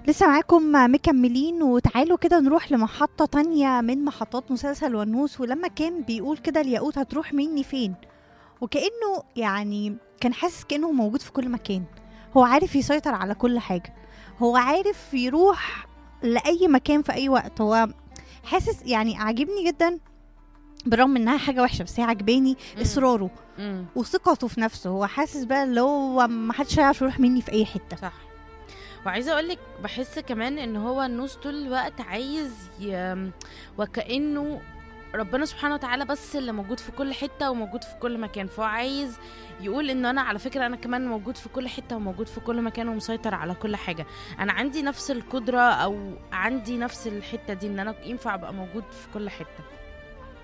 لسه معاكم مكملين وتعالوا كده نروح لمحطة تانية من محطات مسلسل ونوس ولما كان بيقول كده الياقوت هتروح مني فين وكأنه يعني كان حاسس كأنه موجود في كل مكان هو عارف يسيطر على كل حاجة هو عارف يروح لأي مكان في أي وقت هو حاسس يعني عاجبني جدا بالرغم انها حاجه وحشه بس هي عجباني مم. اصراره مم. وثقته في نفسه هو حاسس بقى اللي هو ما حدش هيعرف يروح مني في اي حته صح وعايزه اقول لك بحس كمان ان هو النوس طول الوقت عايز ي... وكانه ربنا سبحانه وتعالى بس اللي موجود في كل حته وموجود في كل مكان فهو عايز يقول ان انا على فكره انا كمان موجود في كل حته وموجود في كل مكان ومسيطر على كل حاجه انا عندي نفس القدره او عندي نفس الحته دي ان انا ينفع ابقى موجود في كل حته